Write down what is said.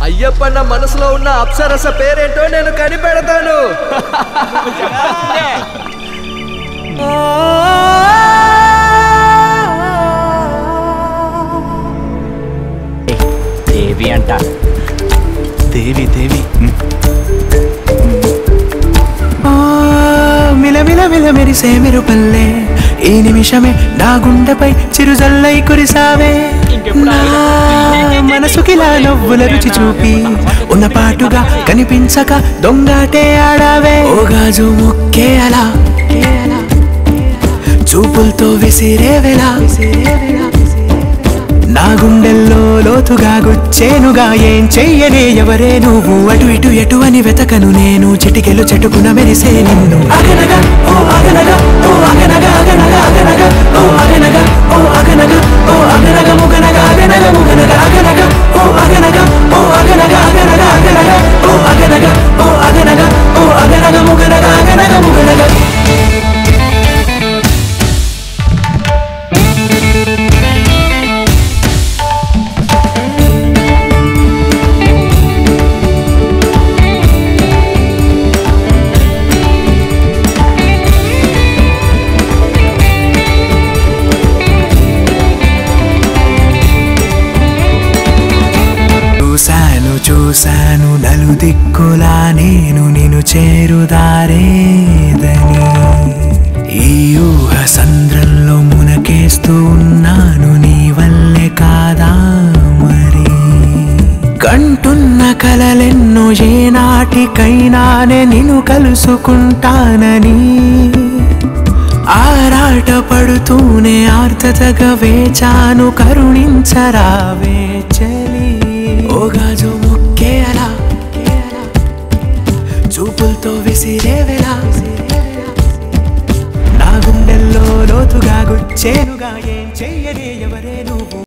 అయ్యప్పన్న మనసులో ఉన్న అప్సరస పేరేంటో నేను కనిపెడతాను దేవి అంట దేవి దేవి ఆ, మిలమిల మిల మెరిసే మెరుపల్లే ఈ నిమిషమే నా గుండెపై చిరుజల్లై కురిసావే నా మనసుకిలా నవ్వుల రుచి చూపి ఉన్న పాటుగా కనిపించక దొంగాటే ఆడావే ఓ గాజు ముక్కే అలా చూపులతో విసిరేవెలా నా గుండెల్లో లోతుగా గుచ్చేనుగా ఏం చెయ్యనే ఎవరే నువ్వు అటు ఇటు ఎటు అని వెతకను నేను చిటికెలు చెటుకున మెరిసే నిన్ను అగనగా ఓ అగనగా ఓ అగనగా అగనగా అగనగా ఓ అగనగా ఓ అగనగా ఓ అగనగా ముగనగా అగనగా ముగనగా అగనగా ఓ అగనగా ఓ అగనగా అగనగా అగనగా ఓ అగనగా ఓ అగనగా ఓ అగనగా ముగనగా అగనగా ముగనగా చూశాను చూశాను నలు దిక్కులా నేను నిన్ను చేరుదారేదని ఈ ఊహ సంద్రంలో మునకేస్తూ ఉన్నాను నీ వల్లే కాదా మరి కంటున్న కలలెన్నో ఏనాటికైనానే నిన్ను కలుసుకుంటానని ఆరాట పడుతూనే ఆర్తతగా వేచాను కరుణించరావే చలి ఓ గాజు ముక్కే అలా చూపులతో విసిరేవెలా నా గుండెల్లో లోతుగా గుచ్చేనుగా ఏం చెయ్యనే ఎవరే నువ్వు